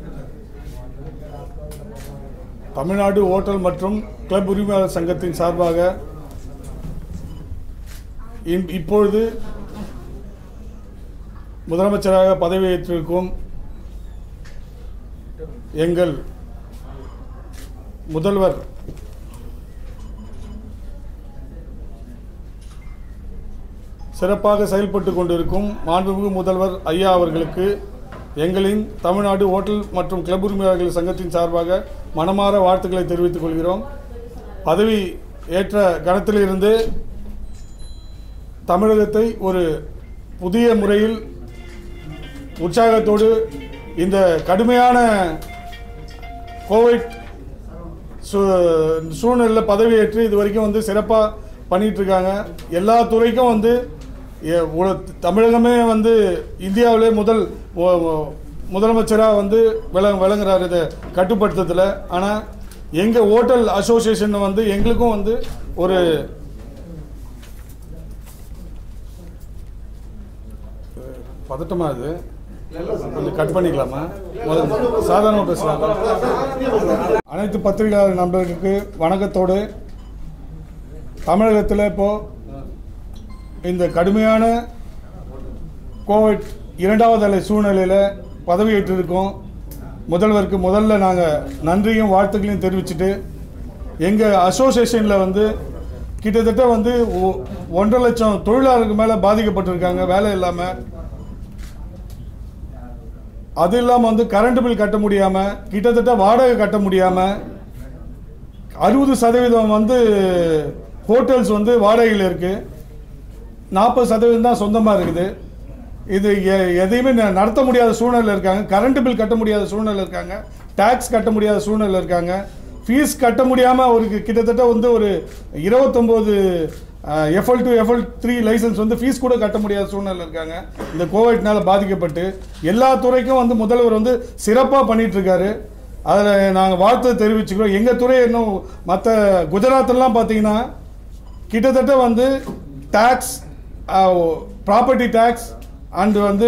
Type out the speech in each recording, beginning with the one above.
Tamil Nadu hotel மற்றும் club உரிமையாளர் சங்கத்தின் சார்பாக இன்- இப்பொழுது முதலமைச்சராக பதவியேற்றிருக்கும் எங்கள் முதல்வர் சிறப்பாக செயல்பட்டு கொண்டிருக்கும் மாண்புமிகு முதல்வர் ஐயா அவர்களுக்கு எங்களின் தமிழ்நாடு ஓட்டல் மற்றும் கிளப் உரிமையாளர்கள் சங்கத்தின் சார்பாக மனமார வாழ்த்துக்களை தெரிவித்துக் கொள்கிறோம் பதவி ஏற்ற கணத்திலிருந்து தமிழகத்தை ஒரு புதிய முறையில் உற்சாகத்தோடு இந்த கடுமையான கோவிட் சூ- சூழ்நிலையில் பதவியேற்று இது வரைக்கும் வந்து சிறப்பாக பண்ணிட்டு இருக்காங்க எல்லா துறைக்கும் வந்து எ- உல- தமிழகமே வந்து இந்தியாவிலே முதல் ஒ- ஒ- முதலமைச்சராக வந்து விள விளங்குறாரு இதை கட்டுப்படுத்துறதுல ஆனால் எங்கள் ஹோட்டல் அசோசியேஷன் வந்து எங்களுக்கும் வந்து ஒரு பதட்டமா இது கொஞ்சம் கட் பண்ணிக்கலாமா முதல்ல சாதாரணமாக பேசலாமா அனைத்து பத்திரிகையாளர் நண்பர்களுக்கு வணக்கத்தோடு தமிழகத்தில் இப்போ இந்த கடுமையான கோவிட் இரண்டாவது அலை சூழ்நிலையில் பதவியேற்றிருக்கோம் முதல்வருக்கு முதல்ல நாங்கள் நன்றியும் வாழ்த்துக்களையும் தெரிவிச்சுட்டு எங்கள் அசோசியேஷனில் வந்து கிட்டத்தட்ட வந்து ஒ- ஒன்றரை லட்சம் தொழிலாளருக்கு மேலே பாதிக்கப்பட்டிருக்காங்க வேலை இல்லாமல் அது இல்லாமல் வந்து கரண்ட் பில் கட்ட முடியாமல் கிட்டத்தட்ட வாடகை கட்ட முடியாமல் அறுபது சதவீதம் வந்து ஹோட்டல்ஸ் வந்து வாடகையில் இருக்குது நாற்பது சதவீதம் தான் சொந்தமாக இருக்குது இது எ- எதையுமே ந- நடத்த முடியாத சூழ்நிலை இருக்காங்க கரண்ட் பில் கட்ட முடியாத சூழ்நிலை இருக்காங்க டேக்ஸ் கட்ட முடியாத சூழ்நிலை இருக்காங்க ஃபீஸ் கட்ட முடியாமல் ஒரு கி- கிட்டத்தட்ட வந்து ஒரு இருபத்தொம்போது FL two FL three licence வந்து ஃபீஸ் கூட கட்ட முடியாத சூழ்நிலை இருக்காங்க இந்த கோவிட்னால பாதிக்கப்பட்டு எல்லா துறைக்கும் வந்து முதல்வர் வந்து சிறப்பாக பண்ணிட்டு இருக்காரு அதில் நாங்கள் வாழ்த்து தெரிவிச்சுக்கிறோம் எங்கள் துறை இன்னும் மற்ற குஜராத்லாம் பார்த்தீங்கன்னா கிட்டத்தட்ட வந்து டேக்ஸ் ப்ராப்பர்ட்டி டேக்ஸ் அண்ட் வந்து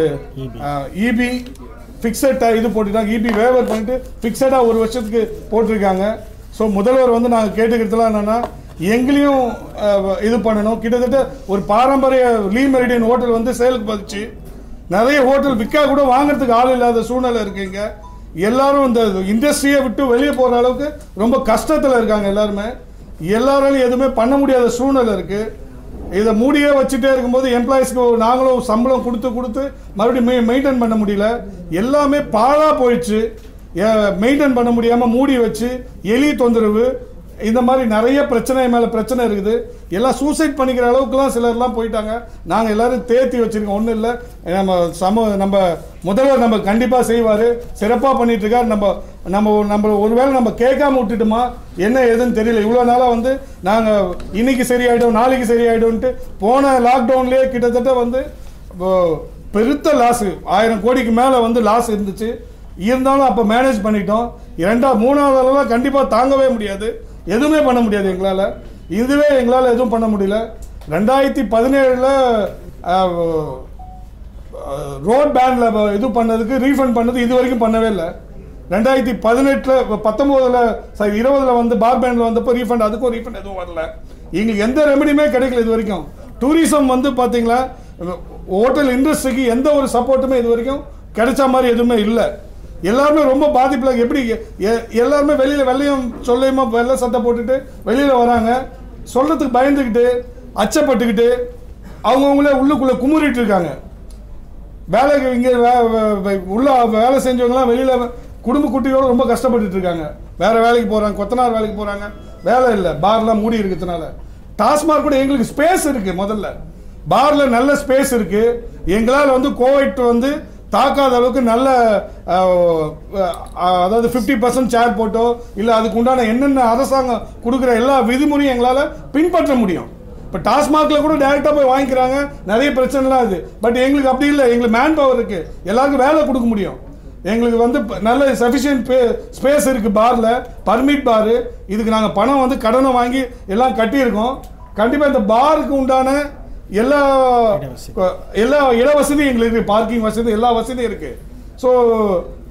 இபி ஃபிக்ஸட் இது போட்டுட்டாங்க இபி வேவர் பண்ணிட்டு ஃபிக்ஸடாக ஒரு வருஷத்துக்கு போட்டிருக்காங்க ஸோ முதல்வர் வந்து நாங்கள் கேட்டுக்கிறதுலாம் என்னென்னா எங்களையும் அஹ், இது பண்ணணும் கிட்டத்தட்ட ஒரு பாரம்பரிய லீ மெரிடியன் ஹோட்டல் வந்து சேலுக்கு பதிச்சு நிறைய ஹோட்டல் விற்கா கூட வாங்குறதுக்கு ஆள் இல்லாத சூழ்நிலை இருக்குங்க எல்லாரும் இந்த இண்டஸ்ட்ரியை விட்டு வெளியே போகிற அளவுக்கு ரொம்ப கஷ்டத்தில் இருக்காங்க எல்லாருமே எல்லாராலையும் எதுவுமே பண்ண முடியாத சூழ்நிலை இருக்குது இதை மூடியே வச்சுட்டே இருக்கும்போது எம்ப்ளாயிஸ்க்கு நாங்களும் சம்பளம் கொடுத்து கொடுத்து மறுபடியும் மெயின்டைன் பண்ண முடியல எல்லாமே பாழாக போயிடுச்சு மெயின்டைன் பண்ண முடியாமல் மூடி வச்சு எலி தொந்தரவு இந்த மாதிரி நிறைய பிரச்சனை மேலே பிரச்சனை இருக்குது எல்லாம் சூசைட் பண்ணிக்கிற அளவுக்குலாம் சிலர்லாம் போயிட்டாங்க நாங்கள் எல்லாரும் தேத்தி வச்சிருக்கோம் ஒன்றும் இல்லை நம்ம சம நம்ம முதல்வர் நம்ம கண்டிப்பாக செய்வார் சிறப்பாக பண்ணிட்டு இருக்காரு நம்ம நம்ம நம்ம ஒருவேளை நம்ம கேட்காம விட்டுட்டுமா என்ன ஏதுன்னு தெரியல இவ்வளோ நாளாக வந்து நாங்கள் இன்னைக்கு சரியாயிடும் நாளைக்கு சரியாயிடும்ன்ட்டு போன லாக்டவுன்லேயே கிட்டத்தட்ட வந்து இப்போ பெருத்த லாஸு ஆயிரம் கோடிக்கு மேலே வந்து லாஸ் இருந்துச்சு இருந்தாலும் அப்போ மேனேஜ் பண்ணிட்டோம் இரண்டா மூணாவது அளவில் கண்டிப்பாக தாங்கவே முடியாது எதுவுமே பண்ண முடியாது எங்களால் இதுவே எங்களால் எதுவும் பண்ண முடியல ரெண்டாயிரத்தி பதினேழில் ரோட் பேன்ல இது பண்ணதுக்கு ரீஃபண்ட் பண்ணது இது வரைக்கும் பண்ணவே இல்லை ரெண்டாயிரத்தி பதினெட்டில் பத்தொம்போதில் சாரி இருபதுல வந்து பார் பேண்டில் வந்தப்போ ரீஃபண்ட் அதுக்கும் ரீஃபண்ட் எதுவும் வரல எங்களுக்கு எந்த ரெமெடியுமே கிடைக்கல இது வரைக்கும் டூரிசம் வந்து பார்த்தீங்களா ஹோட்டல் இண்டஸ்ட்ரிக்கு எந்த ஒரு சப்போர்ட்டுமே இது வரைக்கும் கிடைச்ச மாதிரி எதுவுமே இல்லை எல்லாருமே ரொம்ப பாதிப்பில் எப்படி எ- எல்லாருமே வெளியில் வெள்ளையும் சொல்லையுமா வெள்ளை சட்டை போட்டுட்டு வெளியில் வராங்க சொல்கிறதுக்கு பயந்துக்கிட்டு அச்சப்பட்டுக்கிட்டு அவங்கவுங்களே உள்ளுக்குள்ளே குமுறிட்டு இருக்காங்க வேலைக்கு இங்கே உள்ள வேலை செஞ்சவங்கலாம் வெளியில் குடும்ப குட்டியோட ரொம்ப கஷ்டப்பட்டுட்டு இருக்காங்க வேற வேலைக்கு போகிறாங்க கொத்தனார் வேலைக்கு போகிறாங்க வேலை இல்லை பார்லாம் மூடி இருக்கிறதுனால டாஸ்மாக் கூட எங்களுக்கு ஸ்பேஸ் இருக்கு முதல்ல பார்ல நல்ல ஸ்பேஸ் இருக்கு எங்களால் வந்து கோவிட் வந்து தாக்காத அளவுக்கு நல்ல அஹ், அஹ், அதாவது ஃபிஃப்டி பர்சன்ட் சேர் போட்டோ இல்லை அதுக்கு உண்டான என்னென்ன அரசாங்கம் கொடுக்குற எல்லா விதிமுறையும் எங்களால் பின்பற்ற முடியும் இப்போ டாஸ்மாக்ல கூட டேரெக்டாக போய் வாங்கிக்கிறாங்க நிறைய பிரச்சனைலாம் இது பட் எங்களுக்கு அப்படி இல்லை எங்களுக்கு மேன் பவர் இருக்கு எல்லாருக்கும் வேலை கொடுக்க முடியும் எங்களுக்கு வந்து ப- நல்ல சஃபிஷியன்ட் ஸ்பேஸ் இருக்கு பார்ல பர்மிட் பார் இதுக்கு நாங்கள் பணம் வந்து கடனை வாங்கி எல்லாம் கட்டியிருக்கோம் கண்டிப்பாக இந்த பாருக்கு உண்டான எல்லா எல்லா இட வசதியும் எங்களுக்கு இருக்கு பார்க்கிங் வசதி எல்லா வசதியும் இருக்கு ஸோ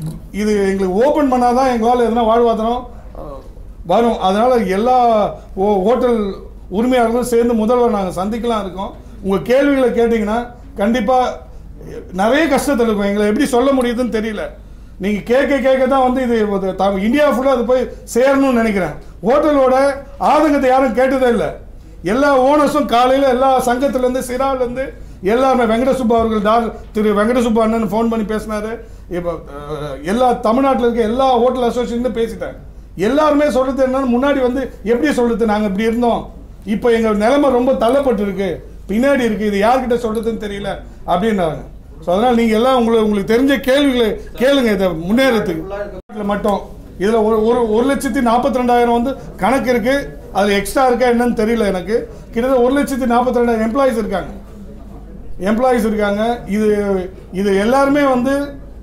இது எங்களுக்கு ஓப்பன் பண்ணாதான் எங்களால் எதனா வாழ்வாதாரம் அஹ், வரும் அதனால எல்லா ஓ- ஹோட்டல் உரிமையாளர்களும் சேர்ந்து முதல்வர் நாங்கள் சந்திக்கலாம் இருக்கோம் உங்கள் கேள்விகளை கேட்டிங்கன்னா கண்டிப்பாக நிறைய கஷ்டத்தில் இருக்கும் எங்களை எப்படி சொல்ல முடியுதுன்னு தெரியல நீங்கள் கேட்க கேட்க தான் வந்து இது ஒரு த- இந்தியா ஃபுல்லாக அது போய் சேரணும்னு நினைக்கிறேன் ஹோட்டலோட ஆதங்கத்தை யாரும் கேட்டதே இல்லை எல்லா ஓனர்ஸும் காலையில் எல்லா சங்கத்துலேருந்து சிராலேருந்து எல்லாருமே வெங்கடசுப்பா அவர்கள் டார் திரு வெங்கடசுப்பா அண்ணன் ஃபோன் பண்ணி பேசினாரு இப்போ அஹ், எல்லா தமிழ்நாட்டில் இருக்க எல்லா ஹோட்டல் அசோசியேஷன் பேசிட்டேன் எல்லாருமே சொல்றது என்னன்னு முன்னாடி வந்து எப்படி சொல்றது நாங்கள் இப்படி இருந்தோம் இப்போ எங்கள் நிலைமை ரொம்ப தள்ளப்பட்டு இருக்கு பின்னாடி இருக்கு இது யார்கிட்ட சொல்றதுன்னு தெரியல அப்படின்னாங்க ஸோ அதனால் நீங்கள் எல்லாம் உங்களுக்கு உங்களுக்கு தெரிஞ்ச கேள்விகளை கேளுங்க இதை முன்னேறதுக்கு தமிழ்நாட்டுல மட்டும் இதுல ஒரு ஒரு ஒரு லட்சத்தி நாற்பத்தி ரெண்டாயிரம் வந்து கணக்கு இருக்கு அது எக்ஸ்ட்ரா இருக்கா என்னன்னு தெரியல எனக்கு கிட்டத்தட்ட ஒரு லட்சத்தி நாற்பத்தி ரெண்டாயிரம் எம்ப்ளாயிஸ் இருக்காங்க எம்ப்ளாயிஸ் இருக்காங்க இது இது எல்லாருமே வந்து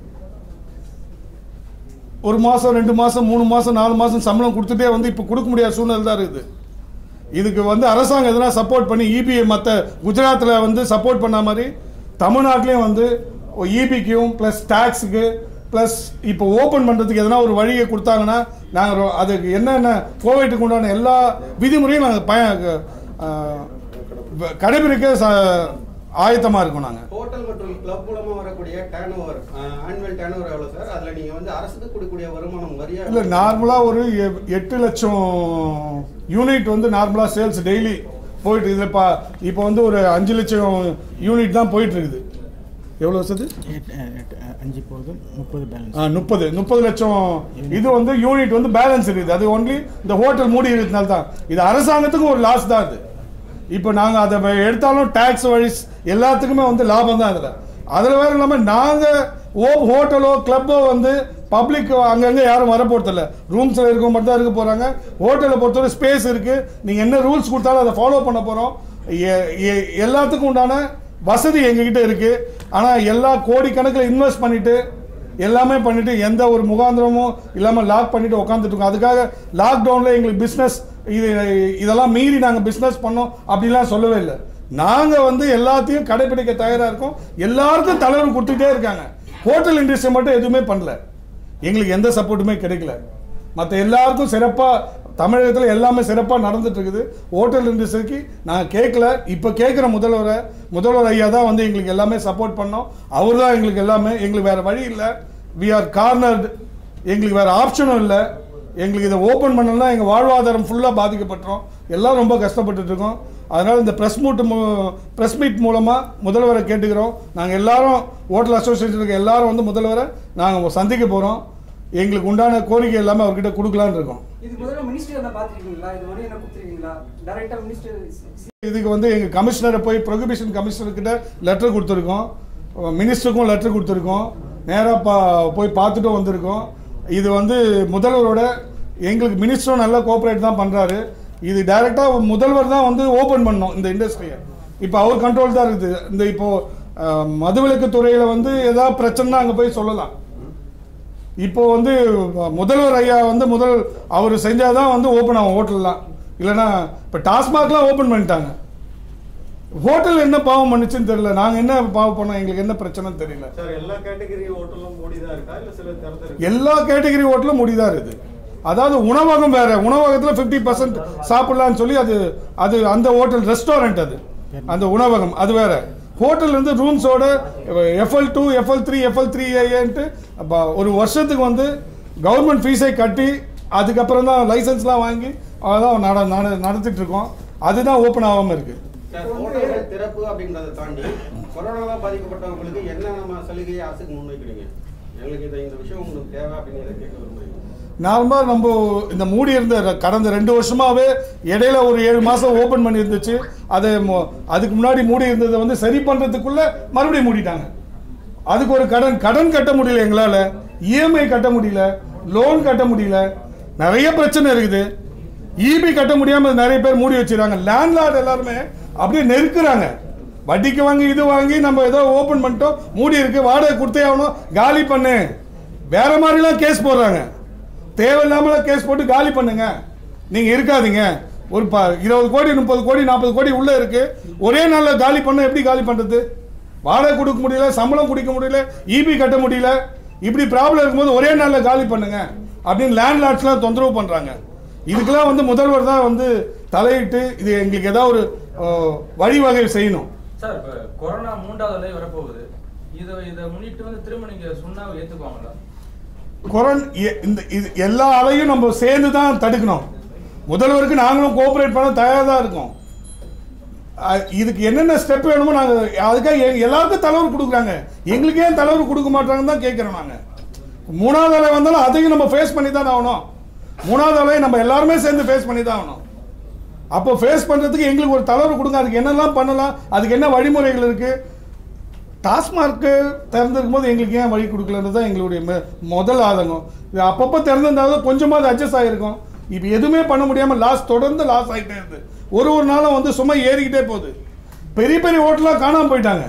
ஒரு மாசம் ரெண்டு மாசம் மூணு மாசம் நாலு மாசம் சம்பளம் கொடுத்துட்டே வந்து இப்போ கொடுக்க முடியாத சூழ்நிலை தான் இருக்குது இதுக்கு வந்து அரசாங்கம் எதனா சப்போர்ட் பண்ணி இபிஐ மற்ற குஜராத்தில் வந்து சப்போர்ட் பண்ண மாதிரி தமிழ்நாட்டிலையும் வந்து இபிக்கும் ப்ளஸ் டேக்ஸுக்கு ப்ளஸ் இப்போ ஓப்பன் பண்ணுறதுக்கு எதனா ஒரு வழியை கொடுத்தாங்கன்னா நாங்கள் அதுக்கு என்னென்ன கோவிட்டுக்கு உண்டான எல்லா விதிமுறையும் நாங்கள் பய அஹ், கடைபிடிக்க ச ஆயத்தமாக இருக்கோம் நாங்கள் ஹோட்டல் மற்றும் கிளப் மூலமா வரக்கூடிய turn over annual turn over எவ்வளவு சார் அதுல நீங்க வந்து அரசுக்கு கொடுக்கக்கூடிய வருமானம் வரியா இல்லை நார்மலாக ஒரு எ- எட்டு லட்சம் யூனிட் வந்து நார்மலாக சேல்ஸ் டெய்லி போயிட்டு இதில் இப்போ இப்போ வந்து ஒரு அஞ்சு லட்சம் யூனிட் தான் போயிட்டு இருக்குது எவ்வளோ வருஷத்து எட்டு, எட்டு, அஞ்சு போதும் முப்பது பேலன்ஸ் ஆ முப்பது முப்பது லட்சம் இது வந்து யூனிட் வந்து பேலன்ஸ் இருக்குது அது ஒன்லி இந்த ஹோட்டல் மூடி இருக்கிறதுனால தான் இது அரசாங்கத்துக்கும் ஒரு லாஸ் தான் அது இப்போ நாங்கள் அதை வ- எடுத்தாலும் டேக்ஸ் வழிஸ் எல்லாத்துக்குமே வந்து லாபம் தான் அதில் அதில் வேற இல்லாமல் நாங்கள் ஓ ஹோட்டலோ கிளப்போ வந்து பப்ளிக் அங்கங்கே யாரும் வர போகிறதில்ல ரூம்ஸில் இருக்க மட்டும் தான் இருக்க போகிறாங்க ஹோட்டலை பொறுத்தவரை ஸ்பேஸ் இருக்குது நீங்கள் என்ன ரூல்ஸ் கொடுத்தாலும் அதை ஃபாலோ பண்ண போகிறோம் எல்லாத்துக்கும் உண்டான வசதி எங்ககிட்ட இருக்குது ஆனால் எல்லா கோடிக்கணக்கில் இன்வெஸ்ட் பண்ணிவிட்டு எல்லாமே பண்ணிட்டு எந்த ஒரு முகாந்திரமும் இல்லாமல் லாக் பண்ணிட்டு உட்காந்துட்டு இருக்கோம் அதுக்காக லாக்டவுனில் எங்களுக்கு பிஸ்னஸ் இது இதெல்லாம் மீறி நாங்கள் பிஸ்னஸ் பண்ணோம் அப்படிலாம் சொல்லவே இல்லை நாங்கள் வந்து எல்லாத்தையும் கடைபிடிக்க தயாராக இருக்கோம் எல்லாருக்கும் தலைவர் கொடுத்துட்டே இருக்காங்க ஹோட்டல் இண்டஸ்ட்ரி மட்டும் எதுவுமே பண்ணல எங்களுக்கு எந்த சப்போர்ட்டுமே கிடைக்கல மற்ற எல்லாருக்கும் சிறப்பாக தமிழகத்தில் எல்லாமே சிறப்பாக நடந்துட்டு இருக்குது ஹோட்டல் இண்டஸ்ட்ரிக்கு நாங்கள் கேட்கல இப்போ கேட்குற முதல்வரை முதல்வர் ஐயா தான் வந்து எங்களுக்கு எல்லாமே சப்போர்ட் பண்ணோம் அவர் தான் எங்களுக்கு எல்லாமே எங்களுக்கு வேறு வழி இல்லை வி ஆர் கார்னர்டு எங்களுக்கு வேறு ஆப்ஷனும் இல்லை எங்களுக்கு இதை ஓப்பன் பண்ணலாம் எங்கள் வாழ்வாதாரம் ஃபுல்லாக பாதிக்கப்பட்டுரும் எல்லாம் ரொம்ப கஷ்டப்பட்டுட்டு இருக்கோம் அதனால் இந்த ப்ரெஸ் மூட் ப்ரெஸ் மீட் மூலமாக முதல்வரை கேட்டுக்கிறோம் நாங்கள் எல்லாரும் ஹோட்டல் அசோசியேஷனுக்கு எல்லாரும் வந்து முதல்வரை நாங்கள் சந்திக்க போகிறோம் எங்களுக்கு உண்டான கோரிக்கை எல்லாமே அவர்கிட்ட கொடுக்கலான்னு இருக்கோம் இது முதல்ல மினிஸ்டர் என்ன பார்த்துருக்கீங்களா இது வரையும் என்ன கொடுத்துருக்கீங்களா டைரக்டா மினிஸ்டர் இதுக்கு வந்து எங்கள் கமிஷனரை போய் ப்ரொகிபிஷன் கமிஷனர்கிட்ட லெட்டர் கொடுத்துருக்கோம் மினிஸ்டருக்கும் லெட்டர் கொடுத்துருக்கோம் நேராக பா போய் பார்த்துட்டும் வந்திருக்கோம் இது வந்து முதல்வரோட எங்களுக்கு மினிஸ்டரும் நல்லா கோஆப்ரேட் தான் பண்ணுறாரு இது டைரெக்டாக முதல்வர் தான் வந்து ஓப்பன் பண்ணோம் இந்த இண்டஸ்ட்ரியை இப்போ அவர் கண்ட்ரோல் தான் இருக்குது இந்த இப்போது மதுவிலக்கு துறையில் வந்து ஏதாவது பிரச்சனைனா அங்கே போய் சொல்லலாம் இப்போ வந்து முதல்வர் ஐயா வந்து முதல் அவர் செஞ்சாதான் வந்து ஓப்பன் ஆகும் ஹோட்டல்லாம் இல்லைன்னா இப்போ டாஸ்மாக்லாம் ஓப்பன் பண்ணிட்டாங்க ஹோட்டல் என்ன பாவம் பண்ணுச்சுன்னு தெரியல நாங்கள் என்ன பாவம் பண்ணோம் எங்களுக்கு என்ன பிரச்சனைன்னு தெரியல சார் எல்லா கேட்டகரி ஹோட்டலும் மூடி தான் இருக்கா இல்ல சில திறந்து இருக்கு எல்லா கேட்டகரி ஹோட்டலும் முடிதான் இருக்குது அதாவது உணவகம் வேற உணவகத்தில் ஃபிஃப்டி பர்சன்ட் சாப்பிடலாம்னு சொல்லி அது அது அந்த ஹோட்டல் ரெஸ்டாரண்ட் அது அந்த உணவகம் அது வேற ஹோட்டல் இருந்து ரூம்ஸோட FL two FL three FL three and ஒரு வருஷத்துக்கு வந்து கவர்மெண்ட் ஃபீஸை கட்டி அதுக்கப்புறம் தான் லைசன்ஸ்லாம் வாங்கி அதான் நட நட- நடத்திட்டு இருக்கோம் அதுதான் ஓப்பன் ஆகாமல் இருக்குது சார் ஹோட்டல்கள் திறப்பு அப்படின்றத தாண்டி கொரோனால பாதிக்கப்பட்டவங்களுக்கு என்ன நம்ம சலுகையை அரசுக்கு முன்வைக்கிறீங்க எங்களுக்கு இதை இந்த விஷயம் உங்களுக்கு தேவை அப்படின்னு இதை கேட்க விரும்புறீங்க நார்மலாக நம்ம இந்த மூடி இருந்த ர- கடந்த ரெண்டு வருஷமாவே இடையில ஒரு ஏழு மாசம் ஓபன் பண்ணி இருந்துச்சு அதை மொ- அதுக்கு முன்னாடி மூடி இருந்ததை வந்து சரி பண்றதுக்குள்ள மறுபடியும் மூடிட்டாங்க அதுக்கு ஒரு கடன் கடன் கட்ட முடியல எங்களால இஎம்ஐ கட்ட முடியல லோன் கட்ட முடியல நிறைய பிரச்சனை இருக்குது இபி கட்ட முடியாம நிறைய பேர் மூடி வச்சிருக்காங்க லேண்ட்லார்ட் எல்லாருமே அப்படியே நெருக்குறாங்க வட்டிக்கு வாங்கி இது வாங்கி நம்ம ஏதோ ஓபன் பண்ணிட்டோம் மூடி இருக்கு வாடகை கொடுத்தே ஆகணும் காலி பண்ணு வேற மாதிரிலாம் கேஸ் போடுறாங்க தேவையில்லாமல கேஸ் போட்டு காலி பண்ணுங்க நீங்க இருக்காதீங்க ஒரு ப இருபது கோடி முப்பது கோடி நாற்பது கோடி உள்ள இருக்கு ஒரே நாள்ல காலி பண்ண எப்படி காலி பண்றது வாடகை கொடுக்க முடியல சம்பளம் கொடுக்க முடியல இபி கட்ட முடியல இப்படி ப்ராப்ளம் இருக்கும்போது ஒரே நாளில் காலி பண்ணுங்க அப்படின்னு லேண்ட் லாட்ஸ்லாம் தொந்தரவு பண்ணுறாங்க இதுக்கெல்லாம் வந்து முதல்வர் தான் வந்து தலையிட்டு இது எங்களுக்கு ஏதாவது ஒரு அஹ், வழிவகை செய்யணும் சார் இப்ப கொரோனா மூன்றாவது அலை வரப்போகுது இதை இதை முன்னிட்டு வந்து திரும்ப நீங்க சொன்னா ஏத்துக்குவாங்களா கொரோன் எ- இந்த இது எல்லா அலையும் நம்ம சேர்ந்து தான் தடுக்கணும் முதல்வருக்கு நாங்களும் கோஆப்ரேட் பண்ண தயாராக தான் இருக்கோம் அஹ், இதுக்கு என்னென்ன ஸ்டெப் வேணுமோ நாங்கள் அதுக்காக எ- எல்லாருக்கும் தலைவர் கொடுக்குறாங்க எங்களுக்கு ஏன் தலைவர் கொடுக்க மாட்டாங்கன்னு தான் கேட்குறோம் நாங்கள் மூணாவது அலை வந்தாலும் அதையும் நம்ம ஃபேஸ் பண்ணி தான் ஆகணும் மூணாவது அலையை நம்ம எல்லாருமே சேர்ந்து ஃபேஸ் பண்ணி தான் ஆகணும் அப்போ ஃபேஸ் பண்ணுறதுக்கு எங்களுக்கு ஒரு தலைவர் கொடுங்க அதுக்கு என்னெல்லாம் பண்ணலாம் அதுக்கு என்ன வழிமுறைகள் இருக்குது டாஸ்மார்க்கு திறந்திருக்கும் போது எங்களுக்கு ஏன் வழி கொடுக்கலன்றது தான் எங்களுடைய மொ- முதல் ஆதங்கம் இது அப்பப்போ திறந்திருந்தாலும் கொஞ்சமாவது அட்ஜஸ்ட் ஆகிருக்கும் இப்போ எதுவுமே பண்ண முடியாமல் லாஸ் தொடர்ந்து லாஸ் ஆகிட்டே இருந்து ஒரு ஒரு நாளும் வந்து சும்மா ஏறிக்கிட்டே போகுது பெரிய பெரிய ஹோட்டலாக காணாமல் போயிட்டாங்க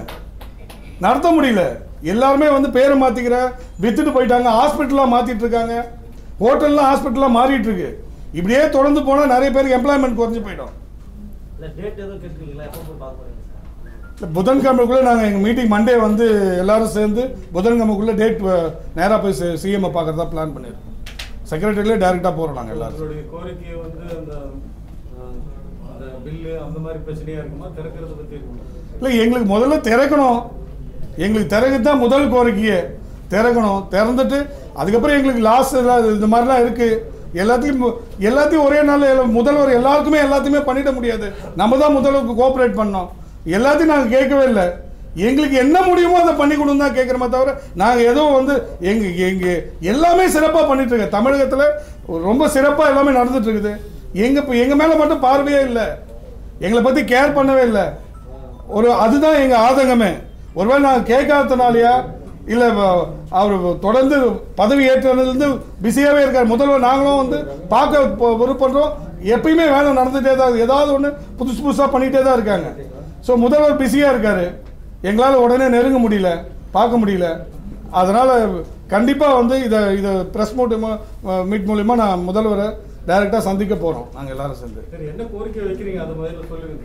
நடத்த முடியல எல்லாருமே வந்து பேரை மாற்றிக்கிற வித்துட்டு போயிட்டாங்க ஹாஸ்பிட்டலாக மாற்றிட்டு இருக்காங்க ஹோட்டல்லாம் ஹாஸ்பிட்டலாக மாறிட்டு இருக்கு இப்படியே தொடர்ந்து போனால் நிறைய பேருக்கு எம்ப்ளாய்மெண்ட் குறைஞ்சு போயிடும் இல்லை டேட் எதுவும் கேட்டுருக்கீங்களா எப்போ போய் பார்க்க போறீங்க சார் இல்ல, புதன்கிழமைக்குள்ளே நாங்கள் எங்கள் மீட்டிங் மண்டே வந்து எல்லாரும் சேர்ந்து புதன்கிழமைக்குள்ளே டேட் நேராக போய் சிஎம்ஐ பார்க்குறதா பிளான் பண்ணியிருக்கோம் செக்ரட்டரியிலே டேரெக்டாக போகிறோம் நாங்கள் எல்லாரும் உங்களுடைய கோரிக்கை வந்து அந்த அஹ், அந்த பில்லு அந்த மாதிரி பிரச்சனையா இருக்குமா திறக்கிறத பத்தி இருக்குமா இல்லை எங்களுக்கு முதல்ல திறக்கணும் எங்களுக்கு திறக்க தான் முதல் கோரிக்கையே திறக்கணும் திறந்துட்டு அதுக்கப்புறம் எங்களுக்கு லாஸ் இந்த மாதிரிலாம் இருக்குது எல்லாத்தையும் மு- எல்லாத்தையும் ஒரே நாள் முதல்வர் எல்லாருக்குமே எல்லாத்தையுமே பண்ணிட முடியாது நம்ம தான் முதல்வருக்கு கோஆப்ரேட் பண்ணோம் எல்லாத்தையும் நாங்கள் கேட்கவே இல்லை எங்களுக்கு என்ன முடியுமோ அதை பண்ணி கொடுங்க தான் கேட்குறோமே தவிர நாங்கள் ஏதோ வந்து எங்க எங்க எல்லாமே சிறப்பாக பண்ணிட்டு இருக்கோம் தமிழகத்தில் ரொம்ப சிறப்பாக எல்லாமே நடந்துட்டு இருக்குது எங்க எங்க மேலே மட்டும் பார்வையே இல்லை எங்களை பற்றி கேர் பண்ணவே இல்லை ஒரு அதுதான் எங்க ஆதங்கமே ஒருவேளை நான் கேட்காதனாலயா இல்ல வ- அவர் தொடர்ந்து பதவி ஏற்றதுலேருந்து பிஸியாவே இருக்கார் முதல்வர் நாங்களும் வந்து பார்க்க பொ- விருப்பப்படுறோம் எப்பயுமே வேலை நடந்துட்டே தான் இருக்கு. ஏதாவது ஒன்று புதுசு புதுசாக பண்ணிட்டே தான் இருக்காங்க ஸோ முதல்வர் பிஸியாக இருக்காரு எங்களால் உடனே நெருங்க முடியல பார்க்க முடியல அதனால கண்டிப்பாக வந்து இதை இதை ப்ரெஸ் மூலியமா மீட் மூலியமா நான் முதல்வரை டைரெக்டாக சந்திக்க போகிறோம் நாங்கள் எல்லாரும் சேர்ந்து சரி என்ன கோரிக்கை வைக்கிறீங்க அதை முதல்ல சொல்லுங்க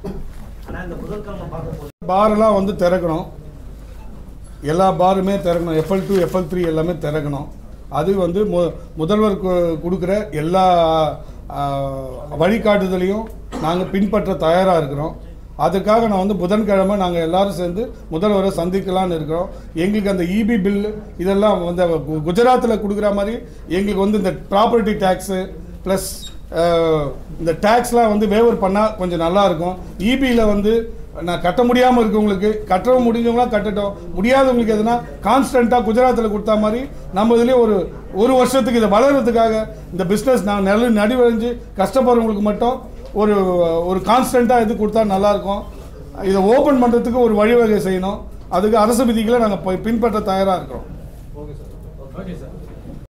ஆனால் இந்த புதன்கிழமை பார்க்க போறீங்க பாரெல்லாம் வந்து திறக்கணும் எல்லா பாருமே திறக்கணும் எஃப்எல் டூ எஃப்எல் த்ரீ எல்லாமே திறக்கணும் அது வந்து மு முதல்வர் கு- கொடுக்குற எல்லா ஆ, வழிகாட்டுதலையும் நாங்கள் பின்பற்ற தயாராக இருக்கிறோம் அதுக்காக நான் வந்து புதன்கிழமை நாங்கள் எல்லாரும் சேர்ந்து முதல்வரை சந்திக்கலாம்னு இருக்கிறோம் எங்களுக்கு அந்த இபி பில்லு இதெல்லாம் வந்து கு- குஜராத்தில் கொடுக்குற மாதிரி எங்களுக்கு வந்து இந்த ப்ராப்பர்ட்டி டேக்ஸு ப்ளஸ் இந்த டேக்ஸ்லாம் வந்து வேவர் பண்ணால் கொஞ்சம் நல்லா இருக்கும் இபியில் வந்து நான் கட்ட முடியாமல் இருக்கவங்களுக்கு கட்டவும் முடிஞ்சவங்களாம் கட்டட்டும் முடியாதவங்களுக்கு எதுனா கான்ஸ்டண்ட்டாக குஜராத்தில் கொடுத்தா மாதிரி நம்ம இதுலேயே ஒரு ஒரு வருஷத்துக்கு இதை வளர்கிறதுக்காக இந்த பிஸ்னஸ் நான் நெல் நடிவடைஞ்சு கஷ்டப்படுறவங்களுக்கு மட்டும் ஒரு ஒரு கான்ஸ்டண்ட்டாக இது கொடுத்தா நல்லாயிருக்கும் இதை ஓப்பன் பண்ணுறதுக்கு ஒரு வழிவகை செய்யணும் அதுக்கு அரசு விதிகளை நாங்கள் பின்பற்ற தயாராக இருக்கிறோம் ஓகே சார்